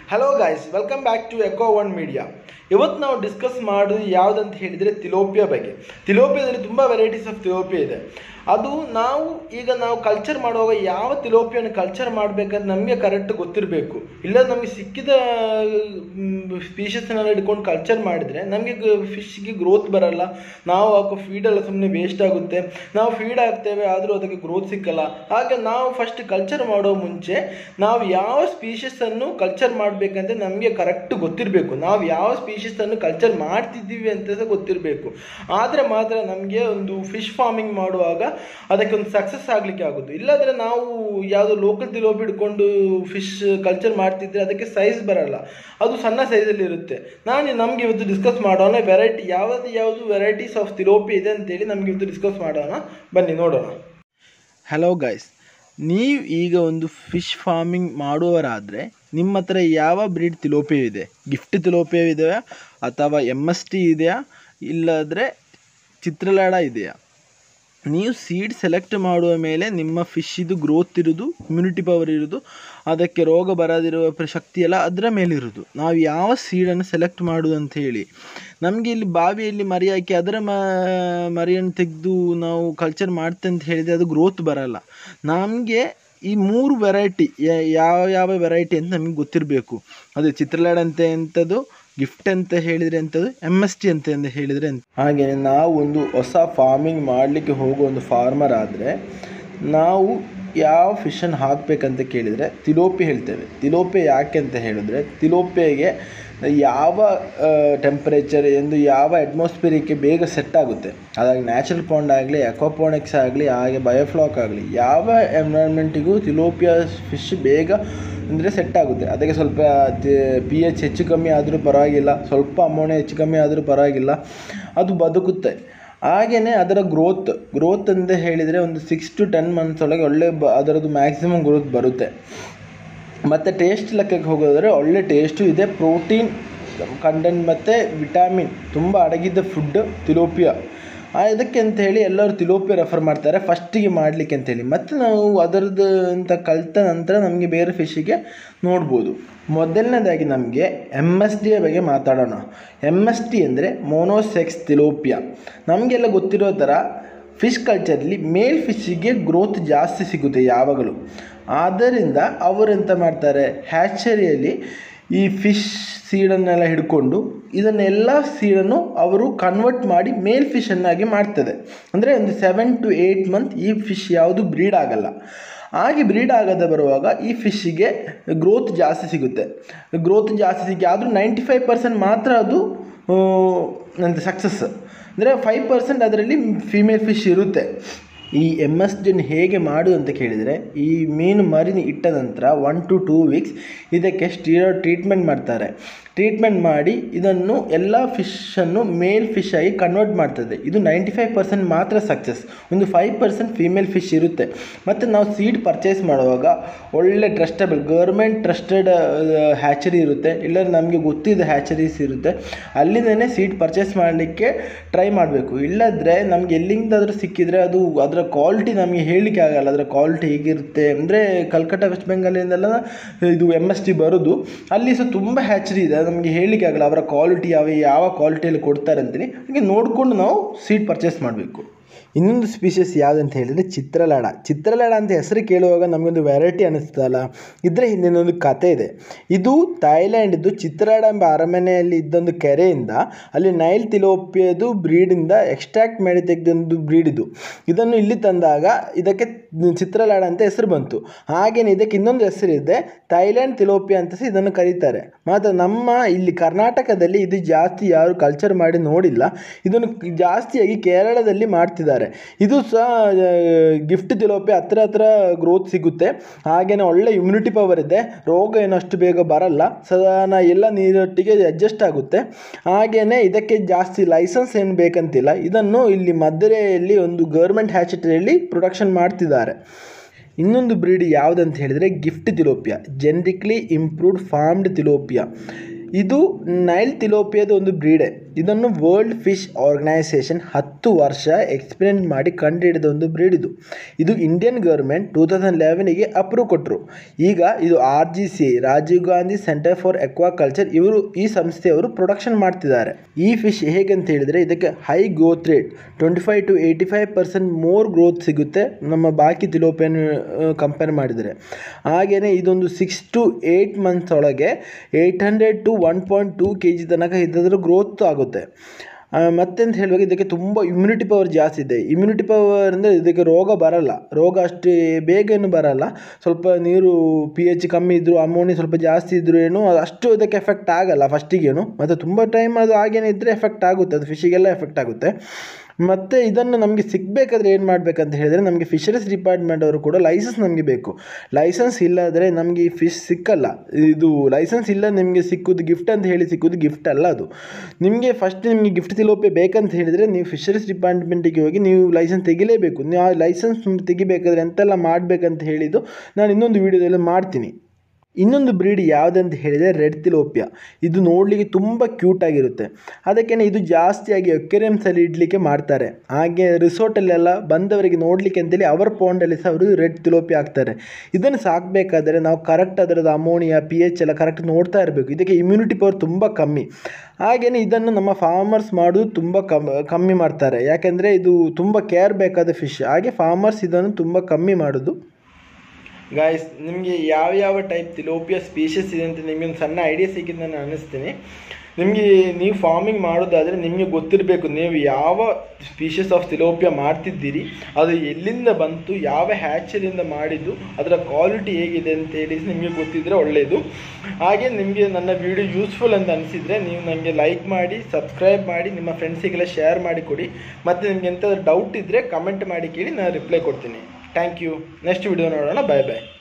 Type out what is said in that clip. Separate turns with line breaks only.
hello guys welcome back to Echo One Media ಇವತ್ತು ನಾವು discuss ಮಾಡೋದು ಯಾವುದಂತ ಹೇಳಿದರೆ ತಿಲೋಪಿಯ ಬಗ್ಗೆ ತಿಲೋಪಿಯದಲ್ಲಿ ತುಂಬ ವೆರೈಟೀಸ್ ಆಫ್ ತಿಲೋಪಿಯ ಇದೆ ಅದು ನಾವು ಈಗ ನಾವು ಕಲ್ಚರ್ ಮಾಡುವಾಗ ಯಾವ ತಿಲೋಪಿಯನ್ನು ಕಲ್ಚರ್ ಮಾಡಬೇಕಂತ ನಮಗೆ ಕರೆಕ್ಟ್ ಗೊತ್ತಿರಬೇಕು ಇಲ್ಲ ನಮಗೆ ಸಿಕ್ಕಿದ ಸ್ಪೀಷಸ್ನೆಲ್ಲ ಹಿಡ್ಕೊಂಡು ಕಲ್ಚರ್ ಮಾಡಿದರೆ ನಮಗೆ ಫಿಶ್ಗೆ ಗ್ರೋತ್ ಬರಲ್ಲ ನಾವು ಹಾಕೋ ಫೀಡೆಲ್ಲ ಸುಮ್ಮನೆ ವೇಸ್ಟ್ ಆಗುತ್ತೆ ನಾವು ಫೀಡ್ ಹಾಕ್ತೇವೆ ಆದರೂ ಅದಕ್ಕೆ ಗ್ರೋತ್ ಸಿಕ್ಕಲ್ಲ ಹಾಗೆ ನಾವು ಫಸ್ಟ್ ಕಲ್ಚರ್ ಮಾಡೋ ಮುಂಚೆ ನಾವು ಯಾವ ಸ್ಪೀಷಸನ್ನು ಕಲ್ಚರ್ ಮಾಡಬೇಕಂತ ನಮಗೆ ಕರೆಕ್ಟ್ ಗೊತ್ತಿರಬೇಕು ನಾವು ಯಾವ ಸ್ಪೀಷಸನ್ನು ಕಲ್ಚರ್ ಮಾಡ್ತಿದ್ದೀವಿ ಅಂತ ಸಹ ಗೊತ್ತಿರಬೇಕು ಆದರೆ ಮಾತ್ರ ನಮಗೆ ಒಂದು ಫಿಶ್ ಫಾರ್ಮಿಂಗ್ ಮಾಡುವಾಗ ಅದಕ್ಕೆ ಒಂದು ಸಕ್ಸಸ್ ಆಗಲಿಕ್ಕೆ ಆಗೋದು ಇಲ್ಲಾಂದರೆ ನಾವು ಯಾವುದೋ ಲೋಕಲ್ ತಿಲೋಪಿ ಹಿಡ್ಕೊಂಡು ಫಿಶ್ ಕಲ್ಚರ್ ಮಾಡ್ತಿದ್ರೆ ಅದಕ್ಕೆ ಸೈಜ್ ಬರಲ್ಲ ಅದು ಸಣ್ಣ ಸೈಜಲ್ಲಿ ಇರುತ್ತೆ ನಾನು ನಮಗೆ ಇವತ್ತು ಡಿಸ್ಕಸ್ ಮಾಡೋಣ ವೆರೈಟಿ ಯಾವುದು ಯಾವುದು ವೆರೈಟೀಸ್ ಆಫ್ ತಿಲೋಪಿ ಇದೆ ಅಂತೇಳಿ ನಮಗೆ ಇವತ್ತು ಡಿಸ್ಕಸ್ ಮಾಡೋಣ ಬನ್ನಿ ನೋಡೋಣ ಹಲೋ ಗೈಸ್ ನೀವು ಈಗ ಒಂದು ಫಿಶ್ ಫಾರ್ಮಿಂಗ್ ಮಾಡುವವರಾದರೆ ನಿಮ್ಮ ಹತ್ರ ಯಾವ ಬ್ರೀಡ್ ತಿಲೋಪಿಯ ಇದೆ ಗಿಫ್ಟ್ ತಿಲೋಪಿಯ ಇದೆಯಾ ಅಥವಾ ಎಮ್ ಎಸ್ ಟಿ ಇದೆಯಾ ಇಲ್ಲಾದರೆ ಚಿತ್ರಲಾಡ ಇದೆಯಾ ನೀವು ಸೀಡ್ ಸೆಲೆಕ್ಟ್ ಮಾಡುವ ಮೇಲೆ ನಿಮ್ಮ ಫಿಶ್ಶಿದು ಗ್ರೋತ್ ಇರೋದು ಇಮ್ಯುನಿಟಿ ಪವರ್ ಇರೋದು ಅದಕ್ಕೆ ರೋಗ ಬರದಿರುವ ಪ್ರ- ಶಕ್ತಿ ಎಲ್ಲ ಅದರ ಮೇಲಿರೋದು ನಾವು ಯಾವ ಸೀಡನ್ನು ಸೆಲೆಕ್ಟ್ ಮಾಡೋದು ಅಂತ ಹೇಳಿ ನಮಗೆ ಇಲ್ಲಿ ಬಾವಿಯಲ್ಲಿ ಮರಿ ಹಾಕಿ ಅದರ ಮ ಮರಿಯನ್ನು ತೆಗೆದು ನಾವು ಕಲ್ಚರ್ ಮಾಡ್ತೆ ಅಂತ ಹೇಳಿದರೆ ಅದು ಗ್ರೋತ್ ಬರಲ್ಲ ನಮಗೆ ಈ ಮೂರು ವೆರೈಟಿ ಯಾವ ಯಾವ ವೆರೈಟಿ ಅಂತ ನಮಗೆ ಗೊತ್ತಿರಬೇಕು ಅದು ಚಿತ್ರಲಾಡ ಅಂತ ಎಂಥದ್ದು ಗಿಫ್ಟ್ ಅಂತ ಹೇಳಿದರೆ ಎಂಥದ್ದು ಎಮ್ ಎಸ್ ಟಿ ಅಂತ ಎಂದು ಹೇಳಿದರೆ ಎಂತ ಹಾಗೆ ನಾವು ಒಂದು ಹೊಸ ಫಾರ್ಮಿಂಗ್ ಮಾಡಲಿಕ್ಕೆ ಹೋಗೋ ಒಂದು ಫಾರ್ಮರ್ ಆದರೆ ನಾವು ಯಾವ ಫಿಶನ್ನು ಹಾಕಬೇಕಂತ ಕೇಳಿದರೆ ತಿಲೋಪಿ ಹೇಳ್ತೇವೆ ತಿಲೋಪಿ ಯಾಕೆ ಅಂತ ಹೇಳಿದ್ರೆ ತಿಲೋಪಿಗೆ ಯಾವ ಟೆಂಪರೇಚರ್ ಎಂದು ಯಾವ ಅಟ್ಮಾಸ್ಫಿಯರಿಗೆ ಬೇಗ ಸೆಟ್ ಆಗುತ್ತೆ ಅದಾಗಿ ನ್ಯಾಚುರಲ್ ಪಾಂಡ್ ಆಗಲಿ ಎಕೋಪಾನಿಕ್ಸ್ ಆಗಲಿ ಹಾಗೆ ಬಯೋಫ್ಲಾಕ್ ಆಗಲಿ ಯಾವ ಎನ್ವೈರ್ಮೆಂಟಿಗೂ ತಿಲೋಪಿಯ ಫಿಶ್ ಬೇಗ ಅಂದರೆ ಸೆಟ್ ಆಗುತ್ತೆ ಅದಕ್ಕೆ ಸ್ವಲ್ಪ ಪಿ ಎಚ್ ಹೆಚ್ಚು ಕಮ್ಮಿ ಆದರೂ ಪರವಾಗಿಲ್ಲ ಸ್ವಲ್ಪ ಅಮೋನಿಯ ಹೆಚ್ಚು ಕಮ್ಮಿ ಆದರೂ ಪರವಾಗಿಲ್ಲ ಅದು ಬದುಕುತ್ತೆ ಹಾಗೆಯೇ ಅದರ ಗ್ರೋತ್ ಗ್ರೋತ್ ಅಂತ ಹೇಳಿದರೆ ಒಂದು ಸಿಕ್ಸ್ ಟು ಟೆನ್ ಮಂತ್ಸ್ ಒಳಗೆ ಒಳ್ಳೆ ಬ ಅದರದ್ದು ಮ್ಯಾಕ್ಸಿಮಮ್ ಗ್ರೋತ್ ಬರುತ್ತೆ ಮತ್ತು ಟೇಸ್ಟ್ ಲೆಕ್ಕಕ್ಕೆ ಹೋಗೋದಾದರೆ ಒಳ್ಳೆ ಟೇಸ್ಟು ಇದೆ ಪ್ರೋಟೀನ್ ಕಂಟೆಂಟ್ ಮತ್ತು ವಿಟಾಮಿನ್ ತುಂಬ ಅಡಗಿದ್ದ ಫುಡ್ ತಿಲೋಪಿಯ ಇದಕ್ಕೆ ಅಂತ ಹೇಳಿ ಎಲ್ಲರೂ ತಿಲೋಪಿಯ ರೆಫರ್ ಮಾಡ್ತಾರೆ ಫಸ್ಟಿಗೆ ಮಾಡಲಿಕ್ಕೆ ಅಂತೇಳಿ ಮತ್ತು ನಾವು ಅದರದ್ದು ಅಂತ ಕಲಿತ ನಂತರ ನಮಗೆ ಬೇರೆ ಫಿಶ್ಶಿಗೆ ನೋಡ್ಬೋದು ಮೊದಲನೇದಾಗಿ ನಮಗೆ ಎಮ್ ಎಸ್ ಡಿಯ ಬಗ್ಗೆ ಮಾತಾಡೋಣ ಎಮ್ ಎಸ್ ಟಿ ಅಂದರೆ ಮೋನೋಸೆಕ್ಸ್ ತಿಲೋಪಿಯ ನಮಗೆಲ್ಲ ಗೊತ್ತಿರೋ ಥರ ಫಿಶ್ ಕಲ್ಚರಲ್ಲಿ ಮೇಲ್ ಫಿಶ್ಶಿಗೆ ಗ್ರೋತ್ ಜಾಸ್ತಿ ಸಿಗುತ್ತೆ ಯಾವಾಗಲೂ ಆದ್ದರಿಂದ ಅವರು ಎಂತ ಮಾಡ್ತಾರೆ ಹ್ಯಾಚರಿಯಲ್ಲಿ ಈ ಫಿಶ್ ಸೀಡನ್ನೆಲ್ಲ ಹಿಡ್ಕೊಂಡು ಇದನ್ನೆಲ್ಲ ಸೀಡನ್ನು ಅವರು ಕನ್ವರ್ಟ್ ಮಾಡಿ ಮೇಲ್ ಫಿಶನ್ನಾಗಿ ಮಾಡ್ತದೆ ಅಂದರೆ ಒಂದು ಸೆವೆನ್ ಟು ಏಯ್ಟ್ ಮಂತ್ ಈ ಫಿಶ್ ಯಾವುದು ಬ್ರೀಡ್ ಆಗಲ್ಲ ಹಾಗೆ ಬ್ರೀಡ್ ಆಗದೆ ಬರುವಾಗ ಈ ಫಿಶ್ಶಿಗೆ ಗ್ರೋತ್ ಜಾಸ್ತಿ ಸಿಗುತ್ತೆ ಗ್ರೋತ್ ಜಾಸ್ತಿ ಸಿಕ್ಕಿ ಆದರೂ ನೈಂಟಿ ಫೈವ್ ಪರ್ಸೆಂಟ್ ಮಾತ್ರ ಅದು ನಂದು ಸಕ್ಸಸ್ ಅಂದರೆ ಫೈವ್ ಪರ್ಸೆಂಟ್ ಅದರಲ್ಲಿ ಫಿಮೇಲ್ ಫಿಶ್ ಇರುತ್ತೆ ಈ ಎಮ್ ಎಸ್ ಡಿನ್ ಹೇಗೆ ಮಾಡೋದು ಅಂತ ಕೇಳಿದರೆ ಈ ಮೀನು ಮರಿನ ಇಟ್ಟ ನಂತರ ಒನ್ ಟು ಟೂ ವೀಕ್ಸ್ ಇದಕ್ಕೆ ಸ್ಟೀರಾಯ್ಡ್ ಟ್ರೀಟ್ಮೆಂಟ್ ಮಾಡ್ತಾರೆ ಟ್ರೀಟ್ಮೆಂಟ್ ಮಾಡಿ ಇದನ್ನು ಎಲ್ಲ ಫಿಶನ್ನು ಮೇಲ್ ಫಿಶ್ ಆಗಿ ಕನ್ವರ್ಟ್ ಮಾಡ್ತದೆ ಇದು ನೈಂಟಿ ಫೈವ್ ಪರ್ಸೆಂಟ್ ಮಾತ್ರ ಸಕ್ಸಸ್ ಒಂದು ಫೈವ್ ಪರ್ಸೆಂಟ್ ಫೀಮೇಲ್ ಫಿಶ್ ಇರುತ್ತೆ ಮತ್ತು ನಾವು ಸೀಡ್ ಪರ್ಚೇಸ್ ಮಾಡುವಾಗ ಒಳ್ಳೆ ಟ್ರಸ್ಟಬಲ್ ಗೌರ್ಮೆಂಟ್ ಟ್ರಸ್ಟೆಡ್ ಹ್ಯಾಚರಿ ಇರುತ್ತೆ ಇಲ್ಲದ್ರೆ ನಮಗೆ ಗೊತ್ತಿದ್ದ ಹ್ಯಾಚರೀಸ್ ಇರುತ್ತೆ ಅಲ್ಲಿಂದನೇ ಸೀಡ್ ಪರ್ಚೇಸ್ ಮಾಡಲಿಕ್ಕೆ ಟ್ರೈ ಮಾಡಬೇಕು ಇಲ್ಲದ್ರೆ ನಮ್ಗೆ ಎಲ್ಲಿಂದಾದರೂ ಸಿಕ್ಕಿದರೆ ಅದು ಅದರ ಕ್ವಾಲಿಟಿ ನಮಗೆ ಹೇಳಲಿಕ್ಕೆ ಆಗಲ್ಲ ಅದರ ಕ್ವಾಲಿಟಿ ಹೇಗಿರುತ್ತೆ ಅಂದರೆ ಕಲ್ಕಟ್ಟ ವೆಸ್ಟ್ ಬೆಂಗಾಲಿಂದೆಲ್ಲ ಇದು ಎಮ್ ಎಸ್ ಟಿ ಬರೋದು ಅಲ್ಲಿ ಸಹ ತುಂಬ ಹ್ಯಾಚರಿ ಇದೆ ನಮಗೆ ಹೇಳಲಿಕ್ಕೆ ಆಗಲ್ಲ ಅವರ ಕ್ವಾಲಿಟಿ ಯಾವ ಯಾವ ಕ್ವಾಲಿಟಿಯಲ್ಲಿ ಕೊಡ್ತಾರೆ ಅಂತೇಳಿ ಹಾಗೆ ನೋಡಿಕೊಂಡು ನಾವು ಸೀಡ್ ಪರ್ಚೇಸ್ ಮಾಡಬೇಕು ಇನ್ನೊಂದು ಸ್ಪೀಷಸ್ ಯಾವುದಂತ ಹೇಳಿದರೆ ಚಿತ್ರಲಾಡ ಚಿತ್ರಲಾಡ ಅಂತ ಹೆಸರು ಕೇಳುವಾಗ ನಮಗೊಂದು ವೆರೈಟಿ ಅನ್ನಿಸ್ತದಲ್ಲ ಇದರ ಹಿಂದಿನ ಒಂದು ಕತೆ ಇದೆ ಇದು ಥಾಯ್ಲ್ಯಾಂಡಿದ್ದು ಚಿತ್ರಲಾಡ ಎಂಬ ಅರಮನೆಯಲ್ಲಿ ಇದ್ದೊಂದು ಕೆರೆಯಿಂದ ಅಲ್ಲಿ ನೈಲ್ ತಿಲೋಪಿಯದು ಬ್ರೀಡಿಂದ ಎಕ್ಸ್ಟ್ರಾಕ್ಟ್ ಮಾಡಿ ತೆಗೆದೊಂದು ಬ್ರೀಡ್ ಇದು ಇದನ್ನು ಇಲ್ಲಿ ತಂದಾಗ ಇದಕ್ಕೆ ಚಿತ್ರಲಾಡ ಅಂತ ಹೆಸರು ಬಂತು ಹಾಗೆಯೇ ಇದಕ್ಕೆ ಇನ್ನೊಂದು ಹೆಸರಿದೆ ಥೈಲ್ಯಾಂಡ್ ತಿಲೋಪಿಯಾ ಅಂತ ಸಹ ಇದನ್ನು ಕರೀತಾರೆ ಮತ್ತು ನಮ್ಮ ಇಲ್ಲಿ ಕರ್ನಾಟಕದಲ್ಲಿ ಇದು ಜಾಸ್ತಿ ಯಾರು ಕಲ್ಚರ್ ಮಾಡಿ ನೋಡಿಲ್ಲ ಇದನ್ನು ಜಾಸ್ತಿಯಾಗಿ ಕೇರಳದಲ್ಲಿ ಮಾಡ್ತಿದ್ದಾರೆ ಇದು ಸಹ ಗಿಫ್ಟ್ ತಿಲೋಪಿ ಹತ್ರ ಹತ್ರ ಗ್ರೋತ್ ಸಿಗುತ್ತೆ ಹಾಗೆಯೇ ಒಳ್ಳೆ ಇಮ್ಯುನಿಟಿ ಪವರ್ ಇದೆ ರೋಗ ಏನು ಅಷ್ಟು ಬೇಗ ಬರಲ್ಲ ಸಾಧಾರಣ ಎಲ್ಲ ನೀರೊಟ್ಟಿಗೆ ಅಡ್ಜಸ್ಟ್ ಆಗುತ್ತೆ ಹಾಗೆಯೇ ಇದಕ್ಕೆ ಜಾಸ್ತಿ ಲೈಸೆನ್ಸ್ ಏನು ಬೇಕಂತಿಲ್ಲ ಇದನ್ನು ಇಲ್ಲಿ ಮಧುರೆಯಲ್ಲಿ ಒಂದು ಗೌರ್ಮೆಂಟ್ ಹ್ಯಾಚರಿಯಲ್ಲಿ ಪ್ರೊಡಕ್ಷನ್ ಮಾಡ್ತಿದ್ದಾರೆ ಇನ್ನೊಂದು ಬ್ರೀಡ್ ಯಾವುದಂತ ಹೇಳಿದರೆ GIFT tilapia genetically improved farmed tilapia ಇದು ನೈಲ್ ತಿಲೋಪಿಯಾದ ಒಂದು ಬ್ರೀಡೆ ಇದನ್ನು ವರ್ಲ್ಡ್ ಫಿಶ್ ಆರ್ಗನೈಸೇಷನ್ ಹತ್ತು ವರ್ಷ ಎಕ್ಸ್ಪೆರಿಮೆಂಟ್ ಮಾಡಿ ಕಂಡುಹಿಡಿದ ಒಂದು ಬ್ರೀಡ್ ಇದು ಇದು ಇಂಡಿಯನ್ ಗೌರ್ಮೆಂಟ್ ಟೂ ತೌಸಂಡ್ ಲೆವೆನಿಗೆ ಅಪ್ರೂವ್ ಕೊಟ್ಟರು ಈಗ ಇದು R G C Rajiv Gandhi Centre for Aquaculture ಇವರು ಈ ಸಂಸ್ಥೆಯವರು ಪ್ರೊಡಕ್ಷನ್ ಮಾಡ್ತಿದ್ದಾರೆ ಈ ಫಿಶ್ ಹೇಗಂತ ಹೇಳಿದರೆ ಇದಕ್ಕೆ high growth rate twenty five to eighty five percent more growth ಸಿಗುತ್ತೆ ನಮ್ಮ ಬಾಕಿ ತಿಲೋಪಿಯನ್ ಕಂಪೇರ್ ಮಾಡಿದರೆ ಹಾಗೆಯೇ ಇದೊಂದು ಸಿಕ್ಸ್ ಟು ಏಯ್ಟ್ ಮಂತ್ಸ್ ಒಳಗೆ eight hundred to one point two K G ತನಕ ಇದ್ದಾದರೂ ಗ್ರೋತ್ ಆಗುತ್ತೆ ಆ, ಮತ್ತೆಂತ ಹೇಳುವಾಗ ಇದಕ್ಕೆ ತುಂಬ ಇಮ್ಯುನಿಟಿ ಪವರ್ ಜಾಸ್ತಿ ಇದೆ ಇಮ್ಯುನಿಟಿ ಪವರ್ ಅಂದರೆ ಇದಕ್ಕೆ ರೋಗ ಬರಲ್ಲ ರೋಗ ಅಷ್ಟು ಬೇಗ ಏನು ಬರಲ್ಲ ಸ್ವಲ್ಪ ನೀರು ಪಿ ಎಚ್ ಕಮ್ಮಿ ಇದ್ದರೂ ಅಮೋನಿ ಸ್ವಲ್ಪ ಜಾಸ್ತಿ ಇದ್ದರೂ ಏನು ಅದು ಅಷ್ಟು ಇದಕ್ಕೆ ಎಫೆಕ್ಟ್ ಆಗಲ್ಲ ಫಸ್ಟಿಗೇನು ಮತ್ತು ತುಂಬ ಟೈಮ್ ಅದು ಹಾಗೇನೆ ಇದ್ದರೆ ಎಫೆಕ್ಟ್ ಆಗುತ್ತೆ ಅದು ಫಿಶಿಗೆಲ್ಲ ಎಫೆಕ್ಟ್ ಆಗುತ್ತೆ ಮತ್ತು ಇದನ್ನು ನಮಗೆ ಸಿಗಬೇಕಾದ್ರೆ ಏನು ಮಾಡಬೇಕಂತ ಹೇಳಿದರೆ ನಮಗೆ ಫಿಶರೀಸ್ ಡಿಪಾರ್ಟ್ಮೆಂಟ್ ಅವರು ಕೂಡ ಲೈಸೆನ್ಸ್ ನಮಗೆ ಬೇಕು ಲೈಸೆನ್ಸ್ ಇಲ್ಲದ್ರೆ ನಮಗೆ ಈ ಫಿಶ್ ಸಿಕ್ಕಲ್ಲ ಇದು ಲೈಸೆನ್ಸ್ ಇಲ್ಲ ನಿಮಗೆ ಸಿಕ್ಕುದು ಗಿಫ್ಟ್ ಅಂತ ಹೇಳಿ ಸಿಕ್ಕುದು ಗಿಫ್ಟ್ ಅಲ್ಲ ಅದು ನಿಮಗೆ ಫಸ್ಟ್ ನಿಮಗೆ ಗಿಫ್ಟ್ ತಿಲೋಪೆ ಬೇಕಂತ ಹೇಳಿದರೆ ನೀವು ಫಿಶರೀಸ್ ಡಿಪಾರ್ಟ್ಮೆಂಟಿಗೆ ಹೋಗಿ ನೀವು ಲೈಸೆನ್ಸ್ ತೆಗಿಲೇಬೇಕು ನೀವು ಆ ಲೈಸೆನ್ಸ್ ತೆಗಿಬೇಕಾದ್ರೆ ಎಂತೆಲ್ಲ ಮಾಡಬೇಕಂತ ಹೇಳಿದ್ದು ನಾನು ಇನ್ನೊಂದು ವೀಡಿಯೋದಲ್ಲಿ ಮಾಡ್ತೀನಿ ಇನ್ನೊಂದು ಬ್ರೀಡ್ ಯಾವುದಂತ ಹೇಳಿದರೆ ರೆಡ್ ತಿಲೋಪಿಯ ಇದು ನೋಡಲಿಕ್ಕೆ ತುಂಬ ಕ್ಯೂಟ್ ಆಗಿರುತ್ತೆ ಅದಕ್ಕೆ ಇದು ಜಾಸ್ತಿಯಾಗಿ ಅಕ್ವೆರಿಯಮ್ಸಲ್ಲಿ ಇಡಲಿಕ್ಕೆ ಮಾಡ್ತಾರೆ ಹಾಗೆ ರಿಸೋರ್ಟಲ್ಲೆಲ್ಲ ಬಂದವರಿಗೆ ನೋಡಲಿಕ್ಕೆ ಅಂತೇಳಿ ಅವರ ಪಾಂಡಲ್ಲಿ ಸಹ ಅವರು ರೆಡ್ ತಿಲೋಪಿ ಹಾಕ್ತಾರೆ ಇದನ್ನು ಸಾಕಬೇಕಾದ್ರೆ ನಾವು ಕರೆಕ್ಟ್ ಅದರದ್ದು ಅಮೋನಿಯಾ ಪಿ ಎಚ್ ಎಲ್ಲ ಕರೆಕ್ಟ್ ನೋಡ್ತಾ ಇರಬೇಕು ಇದಕ್ಕೆ ಇಮ್ಯುನಿಟಿ ಪವರ್ ತುಂಬ ಕಮ್ಮಿ ಹಾಗೆಯೇ ಇದನ್ನು ನಮ್ಮ ಫಾರ್ಮರ್ಸ್ ಮಾಡೋದು ತುಂಬ ಕಮ್ ಕಮ್ಮಿ ಮಾಡ್ತಾರೆ ಯಾಕೆಂದರೆ ಇದು ತುಂಬ ಕೇರ್ ಬೇಕಾದ ಫಿಶ್ ಹಾಗೆ ಫಾರ್ಮರ್ಸ್ ಇದನ್ನು ತುಂಬ ಕಮ್ಮಿ ಮಾಡೋದು ಗಾಯ್ಸ್ ನಿಮಗೆ ಯಾವ ಯಾವ ಟೈಪ್ ತಿಲೋಪಿಯ ಸ್ಪೀಷಸ್ ಇದೆ ಅಂತ ನಿಮಗೆ ಒಂದು ಸಣ್ಣ ಐಡಿಯಾ ಸಿಕ್ಕಿದ್ದು ನಾನು ಅನ್ನಿಸ್ತೀನಿ ನಿಮಗೆ ನೀವು ಫಾರ್ಮಿಂಗ್ ಮಾಡೋದಾದರೆ ನಿಮಗೆ ಗೊತ್ತಿರಬೇಕು ನೀವು ಯಾವ ಸ್ಪೀಷಸ್ ಆಫ್ ತಿಲೋಪಿಯ ಮಾಡ್ತಿದ್ದೀರಿ ಅದು ಎಲ್ಲಿಂದ ಬಂತು ಯಾವ ಹ್ಯಾಚರಿಂದ ಮಾಡಿದ್ದು ಅದರ ಕ್ವಾಲಿಟಿ ಹೇಗಿದೆ ಅಂತ ಹೇಳಿ ನಿಮಗೆ ಗೊತ್ತಿದ್ದರೆ ಒಳ್ಳೆಯದು ಹಾಗೆ ನಿಮಗೆ ನನ್ನ ವಿಡಿಯೋ ಯೂಸ್ಫುಲ್ ಅಂತ ಅನಿಸಿದರೆ ನೀವು ನನಗೆ ಲೈಕ್ ಮಾಡಿ ಸಬ್ಸ್ಕ್ರೈಬ್ ಮಾಡಿ ನಿಮ್ಮ ಫ್ರೆಂಡ್ಸಿಗೆಲ್ಲ ಶೇರ್ ಮಾಡಿ ಕೊಡಿ ಮತ್ತು ನಿಮ್ಗೆ ಎಂಥಾದ್ರು ಡೌಟ್ ಇದ್ದರೆ ಕಮೆಂಟ್ ಮಾಡಿ ಕೇಳಿ ನಾನು ರಿಪ್ಲೈ ಕೊಡ್ತೀನಿ ಥ್ಯಾಂಕ್ ಯು ನೆಕ್ಸ್ಟ್ ವಿಡಿಯೋ ನೋಡೋಣ ಬಾಯ್ ಬಾಯ್